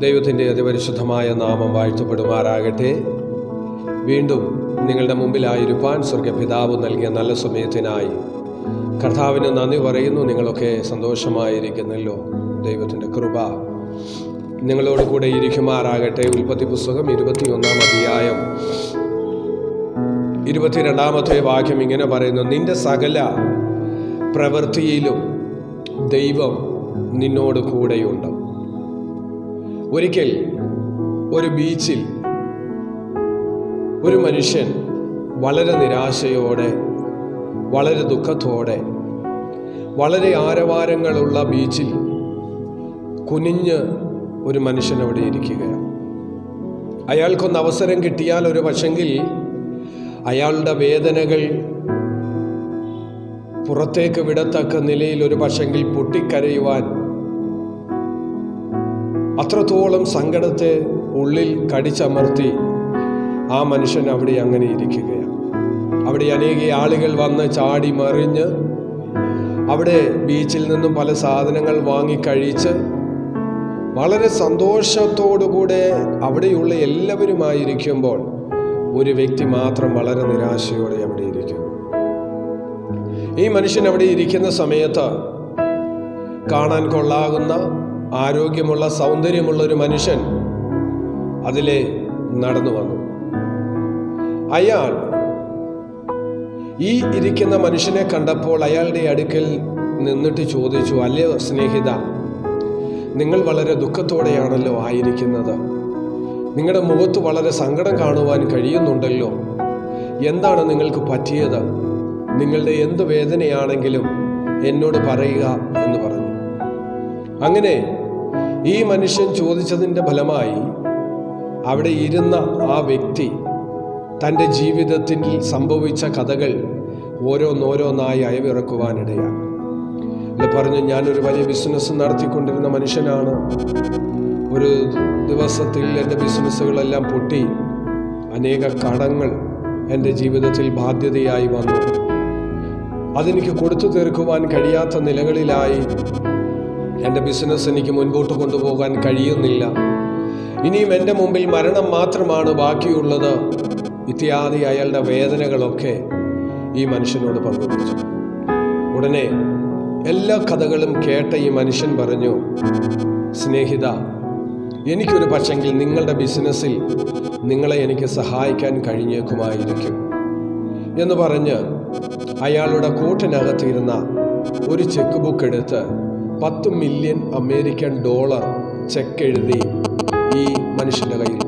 ദൈവത്തിൻ്റെ അതിപരിശുദ്ധമായ നാമം വാഴ്ത്തപ്പെടുമാറാകട്ടെ വീണ്ടും നിങ്ങളുടെ മുമ്പിലായിരുപ്പാൻ സ്വർഗപിതാവ് നൽകിയ നല്ല സമയത്തിനായി കർത്താവിന് നന്ദി പറയുന്നു നിങ്ങളൊക്കെ സന്തോഷമായിരിക്കുന്നല്ലോ ദൈവത്തിൻ്റെ കൃപ നിങ്ങളോട് കൂടെ ഇരിക്കുമാറാകട്ടെ ഉൽപ്പത്തി പുസ്തകം ഇരുപത്തിയൊന്നാം അധ്യായം ഇരുപത്തിരണ്ടാമത്തെ വാക്യം ഇങ്ങനെ പറയുന്നു നിന്റെ സകല പ്രവൃത്തിയിലും ദൈവം നിന്നോട് കൂടെയുണ്ട് ഒരിക്കൽ ഒരു ബീച്ചിൽ ഒരു മനുഷ്യൻ വളരെ നിരാശയോടെ വളരെ ദുഃഖത്തോടെ വളരെ ആരവാരങ്ങളുള്ള ബീച്ചിൽ കുനിഞ്ഞ് ഒരു മനുഷ്യൻ അവിടെ ഇരിക്കുകയാണ് അയാൾക്കൊന്ന് അവസരം കിട്ടിയാൽ ഒരു പക്ഷെങ്കിൽ അയാളുടെ വേദനകൾ പുറത്തേക്ക് വിടത്തക്ക നിലയിൽ ഒരു പക്ഷെങ്കിൽ പൊട്ടിക്കരയുവാൻ അത്രത്തോളം സങ്കടത്തെ ഉള്ളിൽ കടിച്ചമർത്തി ആ മനുഷ്യൻ അവിടെ അങ്ങനെ ഇരിക്കുകയാണ് അവിടെ അനേക ആളുകൾ വന്ന് ചാടി മറിഞ്ഞ് അവിടെ ബീച്ചിൽ നിന്നും പല സാധനങ്ങൾ വാങ്ങി കഴിച്ച് വളരെ സന്തോഷത്തോടുകൂടെ അവിടെയുള്ള എല്ലാവരുമായിരിക്കുമ്പോൾ ഒരു വ്യക്തി മാത്രം വളരെ നിരാശയോടെ അവിടെ ഇരിക്കുന്നു ഈ മനുഷ്യൻ അവിടെ ഇരിക്കുന്ന സമയത്ത് കാണാൻ കൊള്ളാകുന്ന ആരോഗ്യമുള്ള സൗന്ദര്യമുള്ള ഒരു മനുഷ്യൻ അതിലെ നടന്നു വന്നു അയാൾ ഈ ഇരിക്കുന്ന മനുഷ്യനെ കണ്ടപ്പോൾ അയാളുടെ അടുക്കൽ നിന്നിട്ട് ചോദിച്ചു അല്ലയോ സ്നേഹിത നിങ്ങൾ വളരെ ദുഃഖത്തോടെയാണല്ലോ ആയിരിക്കുന്നത് നിങ്ങളുടെ മുഖത്ത് വളരെ സങ്കടം കാണുവാൻ കഴിയുന്നുണ്ടല്ലോ എന്താണ് നിങ്ങൾക്ക് പറ്റിയത് നിങ്ങളുടെ എന്ത് വേദനയാണെങ്കിലും എന്നോട് പറയുക എന്ന് പറഞ്ഞു അങ്ങനെ ഈ മനുഷ്യൻ ചോദിച്ചതിൻ്റെ ഫലമായി അവിടെ ഇരുന്ന ആ വ്യക്തി തൻ്റെ ജീവിതത്തിൽ സംഭവിച്ച കഥകൾ ഓരോന്നോരോന്നായി അയവിറക്കുവാനിടയാണ് ഇവിടെ പറഞ്ഞു ഞാനൊരു വലിയ ബിസിനസ് നടത്തിക്കൊണ്ടിരുന്ന മനുഷ്യനാണ് ഒരു ദിവസത്തിൽ എൻ്റെ ബിസിനസ്സുകളെല്ലാം പൊട്ടി അനേക കടങ്ങൾ എൻ്റെ ജീവിതത്തിൽ ബാധ്യതയായി വന്നു അതെനിക്ക് കൊടുത്തു തീർക്കുവാൻ കഴിയാത്ത നിലകളിലായി എൻ്റെ ബിസിനസ് എനിക്ക് മുൻപോട്ട് കൊണ്ടുപോകാൻ കഴിയുന്നില്ല ഇനിയും എൻ്റെ മുമ്പിൽ മരണം മാത്രമാണ് ബാക്കിയുള്ളത് ഇത്യാദി അയാളുടെ വേദനകളൊക്കെ ഈ മനുഷ്യനോട് പങ്കുവച്ചു ഉടനെ എല്ലാ കഥകളും കേട്ട ഈ മനുഷ്യൻ പറഞ്ഞു സ്നേഹിത എനിക്കൊരു പക്ഷെങ്കിൽ നിങ്ങളുടെ ബിസിനസ്സിൽ നിങ്ങളെ എനിക്ക് സഹായിക്കാൻ കഴിഞ്ഞേക്കുമായിരിക്കും എന്ന് പറഞ്ഞ് അയാളുടെ കൂട്ടിനകത്തിരുന്ന ഒരു ചെക്ക് ബുക്ക് എടുത്ത് പത്ത് മില്യൺ അമേരിക്കൻ ഡോളർ ചെക്ക് എഴുതി ഈ മനുഷ്യന്റെ കയ്യിൽ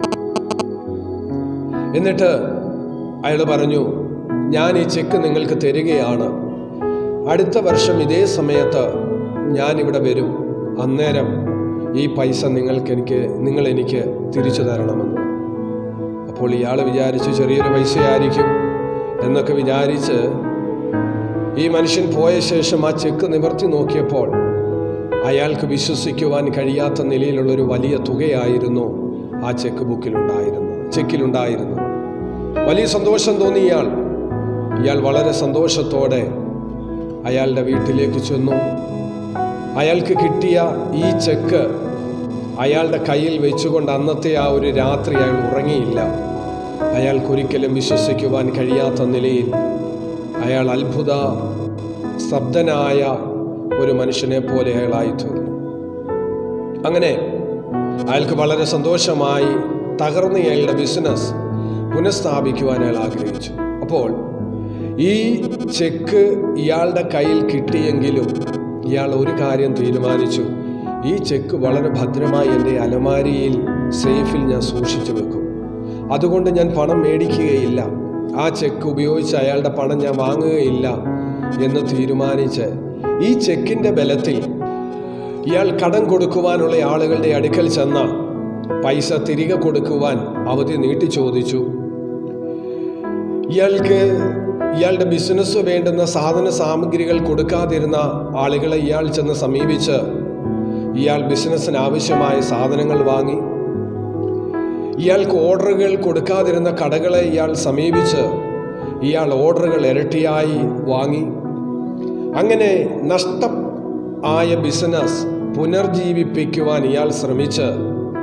എന്നിട്ട് അയാൾ പറഞ്ഞു ഞാൻ ഈ ചെക്ക് നിങ്ങൾക്ക് തരികയാണ് അടുത്ത വർഷം ഇതേ സമയത്ത് ഞാൻ ഇവിടെ വരും അന്നേരം ഈ പൈസ നിങ്ങൾക്ക് എനിക്ക് നിങ്ങൾ എനിക്ക് തിരിച്ചു തരണമെന്ന് അപ്പോൾ ഇയാൾ വിചാരിച്ചു ചെറിയൊരു പൈസയായിരിക്കും എന്നൊക്കെ വിചാരിച്ച് ഈ മനുഷ്യൻ പോയ ശേഷം ആ ചെക്ക് നിവർത്തി നോക്കിയപ്പോൾ അയാൾക്ക് വിശ്വസിക്കുവാൻ കഴിയാത്ത നിലയിലുള്ള ഒരു വലിയ തുകയായിരുന്നു ആ ചെക്ക് ബുക്കിലുണ്ടായിരുന്നത് ചെക്കിലുണ്ടായിരുന്നത് വലിയ സന്തോഷം തോന്നി ഇയാൾ ഇയാൾ വളരെ സന്തോഷത്തോടെ അയാളുടെ വീട്ടിലേക്ക് ചെന്നു അയാൾക്ക് കിട്ടിയ ഈ ചെക്ക് അയാളുടെ കയ്യിൽ വെച്ചുകൊണ്ട് അന്നത്തെ ആ ഒരു രാത്രി അയാൾ ഉറങ്ങിയില്ല അയാൾക്കൊരിക്കലും വിശ്വസിക്കുവാൻ കഴിയാത്ത നിലയിൽ അയാൾ അത്ഭുത സ്തബ്ധനായ ഒരു മനുഷ്യനെ പോലെ അയാളായിത്തീർന്നു അങ്ങനെ അയാൾക്ക് വളരെ സന്തോഷമായി തകർന്ന അയാളുടെ ബിസിനസ് പുനഃസ്ഥാപിക്കുവാൻ അയാൾ ആഗ്രഹിച്ചു അപ്പോൾ ഈ ചെക്ക് ഇയാളുടെ കയ്യിൽ കിട്ടിയെങ്കിലും ഇയാൾ ഒരു കാര്യം തീരുമാനിച്ചു ഈ ചെക്ക് വളരെ ഭദ്രമായി എൻ്റെ അലമാരിയിൽ സേഫിൽ ഞാൻ സൂക്ഷിച്ചു വെക്കും അതുകൊണ്ട് ഞാൻ പണം മേടിക്കുകയില്ല ആ ചെക്ക് ഉപയോഗിച്ച് അയാളുടെ പണം ഞാൻ വാങ്ങുകയില്ല എന്ന് തീരുമാനിച്ച് ഈ ചെക്കിൻ്റെ ബലത്തിൽ ഇയാൾ കടം കൊടുക്കുവാനുള്ള ആളുകളുടെ അടുക്കൽ ചെന്ന പൈസ തിരികെ കൊടുക്കുവാൻ അവധി നീട്ടി ചോദിച്ചു ഇയാൾക്ക് ഇയാളുടെ ബിസിനസ് വേണ്ടുന്ന സാധന സാമഗ്രികൾ കൊടുക്കാതിരുന്ന ആളുകളെ ഇയാൾ ചെന്ന് സമീപിച്ച് ഇയാൾ ബിസിനസ്സിന് ആവശ്യമായ സാധനങ്ങൾ വാങ്ങി ഇയാൾക്ക് ഓർഡറുകൾ കൊടുക്കാതിരുന്ന കടകളെ ഇയാൾ സമീപിച്ച് ഇയാൾ ഓർഡറുകൾ ഇരട്ടിയായി വാങ്ങി അങ്ങനെ നഷ്ടം ആയ ബിസിനസ് പുനർജീവിപ്പിക്കുവാൻ ഇയാൾ ശ്രമിച്ച്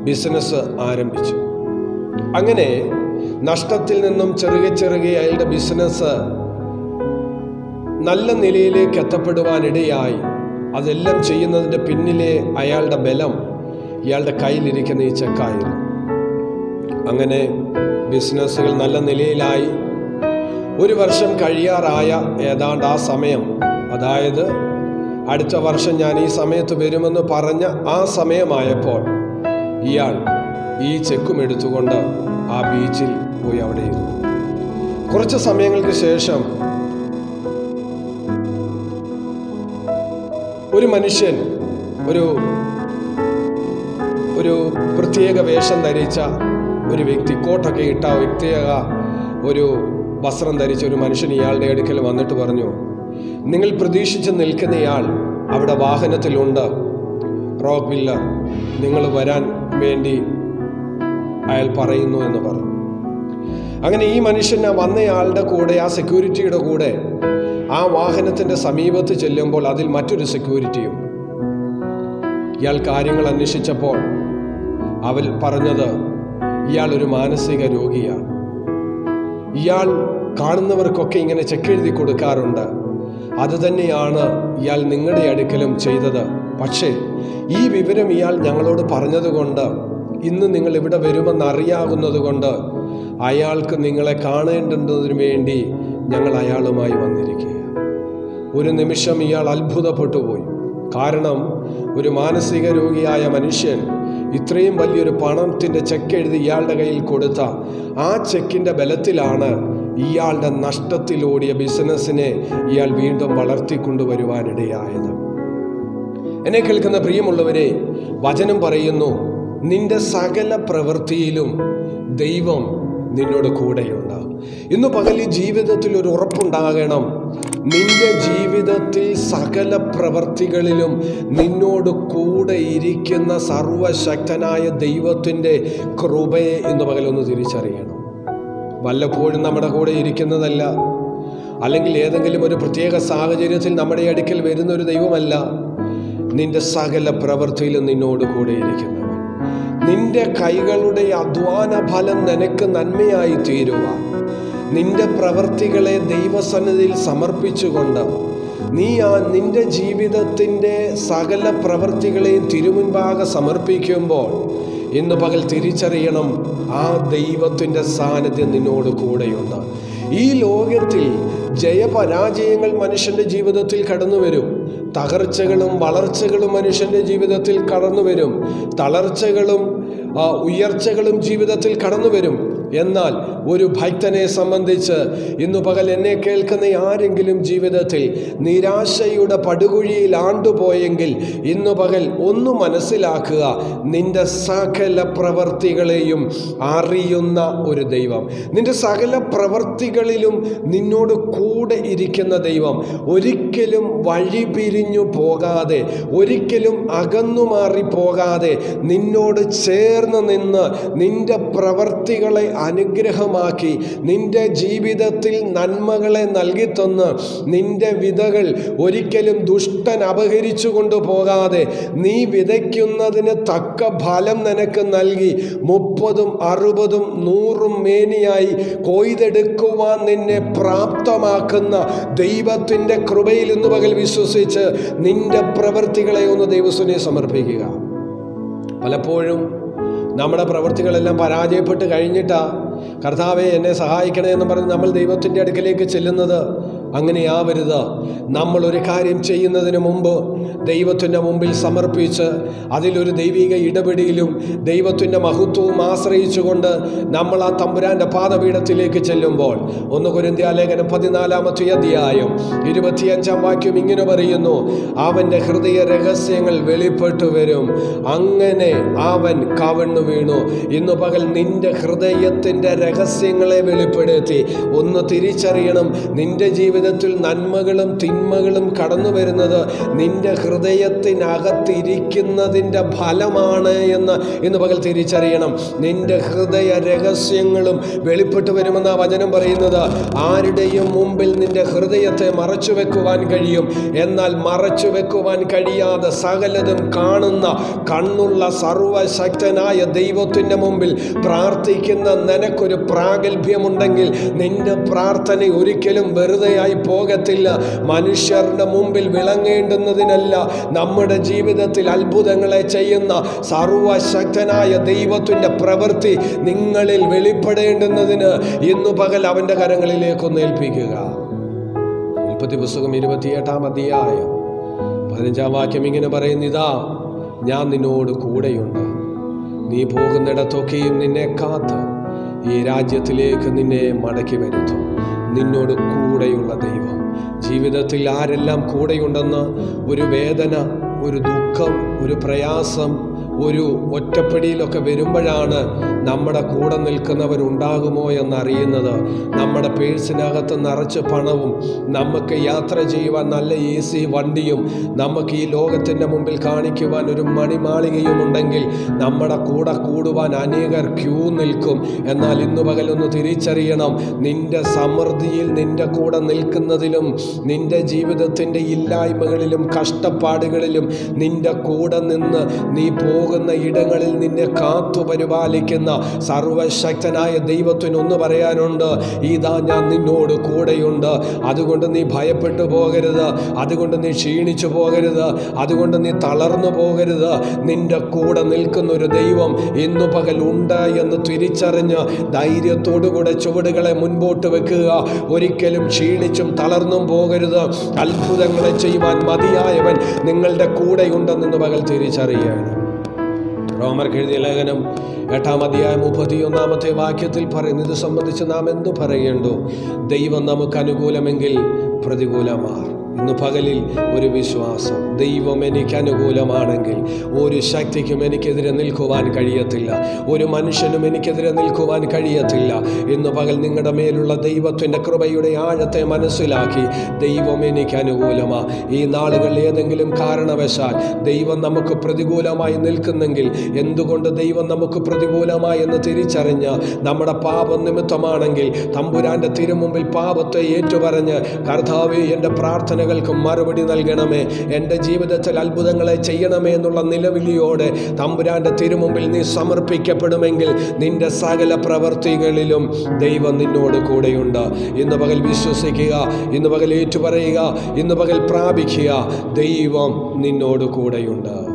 ബിസിനസ് ആരംഭിച്ചു അങ്ങനെ നഷ്ടത്തിൽ നിന്നും ചെറുകെ ചെറുകെ അയാളുടെ ബിസിനസ് നല്ല നിലയിലേക്ക് എത്തപ്പെടുവാനിടയായി അതെല്ലാം ചെയ്യുന്നതിൻ്റെ പിന്നിലെ അയാളുടെ ബലം ഇയാളുടെ കയ്യിലിരിക്കുന്ന ഈ ചെക്കായിരുന്നു അങ്ങനെ ബിസിനസ്സുകൾ നല്ല നിലയിലായി ഒരു വർഷം കഴിയാറായ ഏതാണ്ട് ആ സമയം അതായത് അടുത്ത വർഷം ഞാൻ ഈ സമയത്ത് വരുമെന്ന് പറഞ്ഞ ആ സമയമായപ്പോൾ ഇയാൾ ഈ ചെക്കും എടുത്തുകൊണ്ട് ആ ബീച്ചിൽ പോയി അവിടെ ഇരുന്നു കുറച്ച് സമയങ്ങൾക്ക് ശേഷം ഒരു മനുഷ്യൻ ഒരു ഒരു പ്രത്യേക വേഷം ധരിച്ച ഒരു വ്യക്തി കോട്ടൊക്കെ ഇട്ട വ്യക്തിയേക ഒരു വസ്ത്രം ധരിച്ച ഒരു മനുഷ്യൻ ഇയാളുടെ അടുക്കൽ വന്നിട്ട് പറഞ്ഞു നിങ്ങൾ പ്രതീക്ഷിച്ച് നിൽക്കുന്നയാൾ അവിടെ വാഹനത്തിലുണ്ട് റോക്ക് വില്ലർ നിങ്ങൾ വരാൻ വേണ്ടി അയാൾ പറയുന്നു എന്ന് പറഞ്ഞു അങ്ങനെ ഈ മനുഷ്യൻ ആ വന്നയാളുടെ കൂടെ ആ സെക്യൂരിറ്റിയുടെ കൂടെ ആ വാഹനത്തിന്റെ സമീപത്ത് ചെല്ലുമ്പോൾ അതിൽ മറ്റൊരു സെക്യൂരിറ്റിയും ഇയാൾ കാര്യങ്ങൾ അന്വേഷിച്ചപ്പോൾ അവൽ പറഞ്ഞത് ഇയാൾ ഒരു മാനസിക രോഗിയാണ് ഇയാൾ കാണുന്നവർക്കൊക്കെ ഇങ്ങനെ ചെക്കെഴുതി കൊടുക്കാറുണ്ട് അത് തന്നെയാണ് ഇയാൾ നിങ്ങളുടെ അടുക്കലും ചെയ്തത് പക്ഷേ ഈ വിവരം ഇയാൾ ഞങ്ങളോട് പറഞ്ഞതുകൊണ്ട് ഇന്ന് നിങ്ങൾ ഇവിടെ വരുമെന്ന് അറിയാകുന്നത് കൊണ്ട് അയാൾക്ക് നിങ്ങളെ കാണേണ്ടതിനു വേണ്ടി ഞങ്ങൾ അയാളുമായി വന്നിരിക്കുക ഒരു നിമിഷം ഇയാൾ അത്ഭുതപ്പെട്ടു പോയി കാരണം ഒരു മാനസിക രോഗിയായ മനുഷ്യൻ ഇത്രയും വലിയൊരു പണത്തിൻ്റെ ചെക്ക് എഴുതി ഇയാളുടെ കയ്യിൽ കൊടുത്ത ആ ചെക്കിൻ്റെ ബലത്തിലാണ് ഇയാളുടെ നഷ്ടത്തിലോടിയ ബിസിനസ്സിനെ ഇയാൾ വീണ്ടും വളർത്തിക്കൊണ്ടുവരുവാനിടയായത് എന്നെ കേൾക്കുന്ന പ്രിയമുള്ളവരെ വചനം പറയുന്നു നിന്റെ സകല പ്രവൃത്തിയിലും ദൈവം നിന്നോട് കൂടെയുണ്ട് ഇന്ന് പകൽ ഈ ജീവിതത്തിൽ ഒരു ഉറപ്പുണ്ടാകണം നിന്റെ ജീവിതത്തിൽ സകല പ്രവർത്തികളിലും നിന്നോട് കൂടെ ഇരിക്കുന്ന സർവശക്തനായ ദൈവത്തിൻ്റെ കൃപയെ ഇന്ന് പകലൊന്ന് തിരിച്ചറിയണം വല്ലപ്പോഴും നമ്മുടെ കൂടെ ഇരിക്കുന്നതല്ല അല്ലെങ്കിൽ ഏതെങ്കിലും ഒരു പ്രത്യേക സാഹചര്യത്തിൽ നമ്മുടെ അടുക്കൽ വരുന്ന ഒരു ദൈവമല്ല നിന്റെ സകല പ്രവൃത്തിയിലും നിന്നോട് കൂടെ ഇരിക്കുന്നവൻ നിന്റെ കൈകളുടെ അധ്വാന ഫലം നിനക്ക് നന്മയായി തീരുവാൻ നിന്റെ പ്രവൃത്തികളെ ദൈവസന്നിധിയിൽ സമർപ്പിച്ചുകൊണ്ട് നീ ആ നിന്റെ ജീവിതത്തിൻ്റെ സകല പ്രവൃത്തികളെയും തിരുമുൻപാകെ സമർപ്പിക്കുമ്പോൾ ഇന്ന് പകൽ തിരിച്ചറിയണം ആ ദൈവത്തിൻ്റെ സാന്നിധ്യം നിന്നോട് കൂടെയുണ്ട് ഈ ലോകത്തിൽ ജയപരാജയങ്ങൾ മനുഷ്യൻ്റെ ജീവിതത്തിൽ കടന്നു വരും തകർച്ചകളും വളർച്ചകളും മനുഷ്യൻ്റെ ജീവിതത്തിൽ കടന്നു വരും തളർച്ചകളും ആ, ഉയർച്ചകളും ജീവിതത്തിൽ കടന്നു വരും എന്നാൽ ഒരു ഭക്തനെ സംബന്ധിച്ച് ഇന്നു പകൽ എന്നെ കേൾക്കുന്ന ആരെങ്കിലും ജീവിതത്തിൽ നിരാശയുടെ പടുകുഴിയിൽ ആണ്ടുപോയെങ്കിൽ ഇന്നു പകൽ ഒന്ന് മനസ്സിലാക്കുക നിന്റെ സകല പ്രവർത്തികളെയും അറിയുന്ന ഒരു ദൈവം നിന്റെ സകല പ്രവർത്തികളിലും നിന്നോട് കൂടെ ഇരിക്കുന്ന ദൈവം ഒരിക്കലും വഴി പിരിഞ്ഞു പോകാതെ ഒരിക്കലും അകന്നു മാറി പോകാതെ നിന്നോട് ചേർന്ന് നിന്ന് നിന്റെ പ്രവർത്തികളെ അനുഗ്രഹമാക്കി നിന്റെ ജീവിതത്തിൽ നന്മകളെ നൽകി തന്ന് നിന്റെ വിതകൾ ഒരിക്കലും ദുഷ്ടൻ അപഹരിച്ചു കൊണ്ടുപോകാതെ നീ വിതയ്ക്കുന്നതിന് തക്ക ഫലം നിനക്ക് നൽകി മുപ്പതും അറുപതും നൂറും മേനിയായി കൊയ്തെടുക്കുവാൻ നിന്നെ പ്രാപ്തമാക്കുന്ന ദൈവത്തിൻ്റെ കൃപയിൽ ഇന്ന് പകൽ വിശ്വസിച്ച് നിന്റെ പ്രവൃത്തികളെ ഒന്ന് ദൈവസ്വനെ സമർപ്പിക്കുക പലപ്പോഴും നമ്മുടെ പ്രവൃത്തികളെല്ലാം പരാജയപ്പെട്ട് കഴിഞ്ഞിട്ടാ കർത്താവെ എന്നെ സഹായിക്കണേ എന്ന് പറഞ്ഞ് നമ്മൾ ദൈവത്തിൻ്റെ അടുക്കലേക്ക് ചെല്ലുന്നത് അങ്ങനെയാവരുത് നമ്മൾ ഒരു കാര്യം ചെയ്യുന്നതിന് മുമ്പ് ദൈവത്തിൻ്റെ മുമ്പിൽ സമർപ്പിച്ച് അതിലൊരു ദൈവിക ഇടപെടിയിലും ദൈവത്തിൻ്റെ മഹത്വവും ആശ്രയിച്ചുകൊണ്ട് നമ്മൾ ആ തമ്പുരാൻ്റെ പാദപീഠത്തിലേക്ക് ചെല്ലുമ്പോൾ ഒന്ന് കുരിന്ത്യാലേഖനം പതിനാലാമത്തെ അധ്യായം ഇരുപത്തിയഞ്ചാം വാക്യം ഇങ്ങനെ പറയുന്നു അവൻ്റെ ഹൃദയ രഹസ്യങ്ങൾ വെളിപ്പെട്ടു വരും അങ്ങനെ അവൻ കവണ്ണു വീണു ഇന്ന് പകൽ നിന്റെ ഹൃദയത്തിൻ്റെ രഹസ്യങ്ങളെ വെളിപ്പെടുത്തി ഒന്ന് തിരിച്ചറിയണം നിന്റെ ജീവിതത്തിൽ ജീവിതത്തിൽ നന്മകളും തിന്മകളും കടന്നു വരുന്നത് നിന്റെ ഹൃദയത്തിനകത്തിരിക്കുന്നതിൻ്റെ ഫലമാണ് എന്ന് ഇന്ന് പകൽ തിരിച്ചറിയണം നിന്റെ ഹൃദയ രഹസ്യങ്ങളും വെളിപ്പെട്ടു വരുമെന്ന വചനം പറയുന്നത് ആരുടെയും മുമ്പിൽ നിന്റെ ഹൃദയത്തെ മറച്ചു വെക്കുവാൻ കഴിയും എന്നാൽ മറച്ചു വെക്കുവാൻ കഴിയാതെ സകലതും കാണുന്ന കണ്ണുള്ള സർവശക്തനായ ദൈവത്തിൻ്റെ മുമ്പിൽ പ്രാർത്ഥിക്കുന്ന നിനക്കൊരു പ്രാഗൽഭ്യമുണ്ടെങ്കിൽ നിന്റെ പ്രാർത്ഥന ഒരിക്കലും വെറുതെയായി പോകത്തില്ല മനുഷ്യരുടെ മുമ്പിൽ വിളങ്ങേണ്ടുന്നതിനല്ല നമ്മുടെ ജീവിതത്തിൽ അത്ഭുതങ്ങളെ ചെയ്യുന്ന സർവശക്തനായ ദൈവത്തിൻ്റെ പ്രവൃത്തി നിങ്ങളിൽ വെളിപ്പെടേണ്ടുന്നതിന് ഇന്നു പകൽ അവൻ്റെ കരങ്ങളിലേക്കൊന്ന് ഏൽപ്പിക്കുക ഉൽപ്പത്തി പുസ്തകം ഇരുപത്തിയെട്ടാം അധ്യായം പതിനഞ്ചാം വാക്യം ഇങ്ങനെ പറയുന്നു ഇതാ ഞാൻ നിന്നോട് കൂടെയുണ്ട് നീ പോകുന്നിടത്തൊക്കെയും നിന്നെ കാത്ത് ഈ രാജ്യത്തിലേക്ക് നിന്നെ മടക്കി വരുത്തും നിന്നോട് കൂടെയുള്ള ദൈവം ജീവിതത്തിൽ ആരെല്ലാം കൂടെയുണ്ടെന്ന് ഒരു വേദന ഒരു ദുഃഖം ഒരു പ്രയാസം ഒരു ഒറ്റപ്പെടിയിലൊക്കെ വരുമ്പോഴാണ് നമ്മുടെ കൂടെ നിൽക്കുന്നവരുണ്ടാകുമോ എന്നറിയുന്നത് നമ്മുടെ പേഴ്സിനകത്ത് നിറച്ച് പണവും നമുക്ക് യാത്ര ചെയ്യുവാൻ നല്ല എ സി വണ്ടിയും നമുക്ക് ഈ ലോകത്തിൻ്റെ മുമ്പിൽ കാണിക്കുവാൻ ഒരു മണിമാളികയും ഉണ്ടെങ്കിൽ നമ്മുടെ കൂടെ കൂടുവാൻ അനേകർ ക്യൂ നിൽക്കും എന്നാൽ ഇന്നു പകലൊന്ന് തിരിച്ചറിയണം നിന്റെ സമൃദ്ധിയിൽ നിന്റെ കൂടെ നിൽക്കുന്നതിലും നിന്റെ ജീവിതത്തിൻ്റെ ഇല്ലായ്മകളിലും കഷ്ടപ്പാടുകളിലും നിന്റെ കൂടെ നിന്ന് നീ പോകുന്ന ഇടങ്ങളിൽ നിന്നെ കാത്തു പരിപാലിക്കുന്ന സർവശക്തനായ ദൈവത്തിന് ഒന്ന് പറയാനുണ്ട് ഇതാ ഞാൻ നിന്നോട് കൂടെയുണ്ട് അതുകൊണ്ട് നീ ഭയപ്പെട്ടു പോകരുത് അതുകൊണ്ട് നീ ക്ഷീണിച്ചു പോകരുത് അതുകൊണ്ട് നീ തളർന്നു പോകരുത് നിന്റെ കൂടെ നിൽക്കുന്ന ഒരു ദൈവം ഇന്നു പകൽ ഉണ്ട് എന്ന് തിരിച്ചറിഞ്ഞ് ധൈര്യത്തോടുകൂടെ ചുവടുകളെ മുൻപോട്ട് വെക്കുക ഒരിക്കലും ക്ഷീണിച്ചും തളർന്നും പോകരുത് അത്ഭുതങ്ങളെ ചെയ്യുവാൻ മതിയായവൻ നിങ്ങളുടെ കൂടെയുണ്ടെന്ന് പകൽ തിരിച്ചറിയണം റോമർക്ക് എഴുതിയ ലേഖനം എട്ടാം അധ്യായം മുപ്പത്തിയൊന്നാമത്തെ വാക്യത്തിൽ പറയുന്നു ഇത് സംബന്ധിച്ച് നാം എന്തു പറയേണ്ടു ദൈവം നമുക്ക് അനുകൂലമെങ്കിൽ പ്രതികൂലമാർ ഇന്ന് പകലിൽ ഒരു വിശ്വാസം ദൈവം എനിക്ക് അനുകൂലമാണെങ്കിൽ ഒരു ശക്തിക്കും എനിക്കെതിരെ നിൽക്കുവാൻ കഴിയത്തില്ല ഒരു മനുഷ്യനും എനിക്കെതിരെ നിൽക്കുവാൻ കഴിയത്തില്ല ഇന്ന് പകൽ നിങ്ങളുടെ മേലുള്ള ദൈവത്തിൻ്റെ കൃപയുടെ ആഴത്തെ മനസ്സിലാക്കി ദൈവം എനിക്ക് അനുകൂലമാ ഈ നാളുകളിൽ ഏതെങ്കിലും കാരണവശാൽ ദൈവം നമുക്ക് പ്രതികൂലമായി നിൽക്കുന്നെങ്കിൽ എന്തുകൊണ്ട് ദൈവം നമുക്ക് പ്രതികൂലമായി എന്ന് തിരിച്ചറിഞ്ഞ് നമ്മുടെ പാപം നിമിത്തമാണെങ്കിൽ തമ്പുരാൻ്റെ തിരുമുമ്പിൽ പാപത്തെ ഏറ്റുപറഞ്ഞ് കർത്താവെ എൻ്റെ പ്രാർത്ഥനകൾക്ക് മറുപടി നൽകണമേ എൻ്റെ ജീവിതത്തിൽ അത്ഭുതങ്ങളെ ചെയ്യണമേ എന്നുള്ള നിലവിളിയോടെ തമ്പുരാൻ്റെ തിരുമുമ്പിൽ നീ സമർപ്പിക്കപ്പെടുമെങ്കിൽ നിന്റെ സകല പ്രവർത്തികളിലും ദൈവം നിന്നോട് കൂടെയുണ്ട് ഇന്ന് പകൽ വിശ്വസിക്കുക ഇന്ന് പകൽ ഏറ്റുപറയുക ഇന്ന് പകൽ പ്രാപിക്കുക ദൈവം നിന്നോട് കൂടെയുണ്ട്